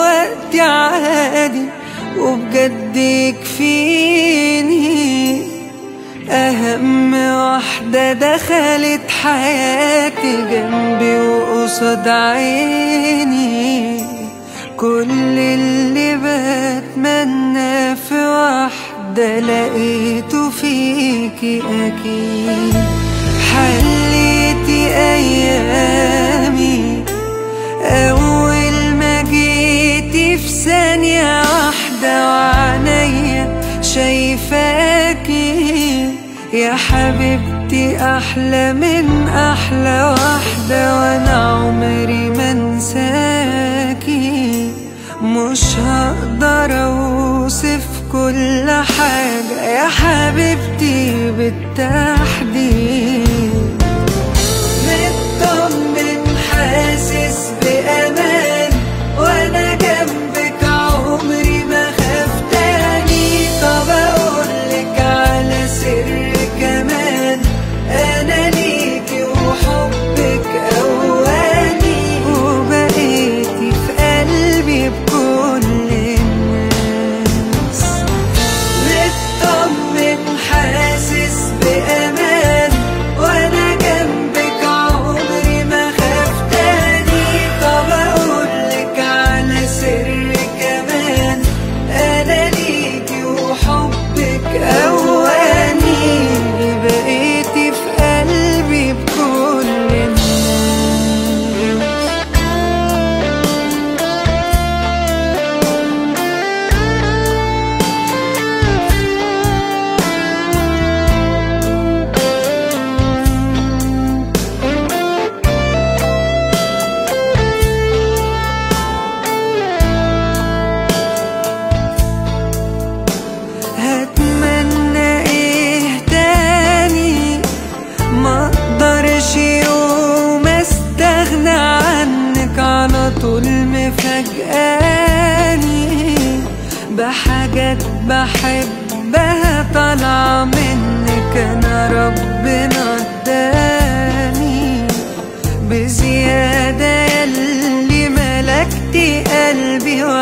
دلوقتي عادي وبجد يكفيني أهم واحدة دخلت حياتي جنبي وقصاد عيني كل اللي بتمنى في واحدة لقيته فيكي أكيد حليتي أيامي أول ما جيتي في ثانية واحدة وعنيا شايفاكي يا حبيبتي أحلى من أحلى واحدة وأنا عمري ما انساكي مش هقدر أوصف كل حاجة يا حبيبتي بالتحديد مطمن حاسس بأمان وأنا جنبك عمري ما خاف تاني طب أقولك على سر كمان أنا ليكي وحبك أواني وبقيتي في قلبي بكل الناس مطمن حاسس بأمان وأنا جنبك عمري ما خاف تاني طب أقولك على سر كمان أنا ليكي وحبك أواني بقيتي في قلبي بكل الناس هتمنى ايه تاني ما اقدرش يوم استغنى عنك على طول مفاجئاني بحاجات بحبها طالعة منك انا ربنا اداني بزيادة يلي ملكتي قلبي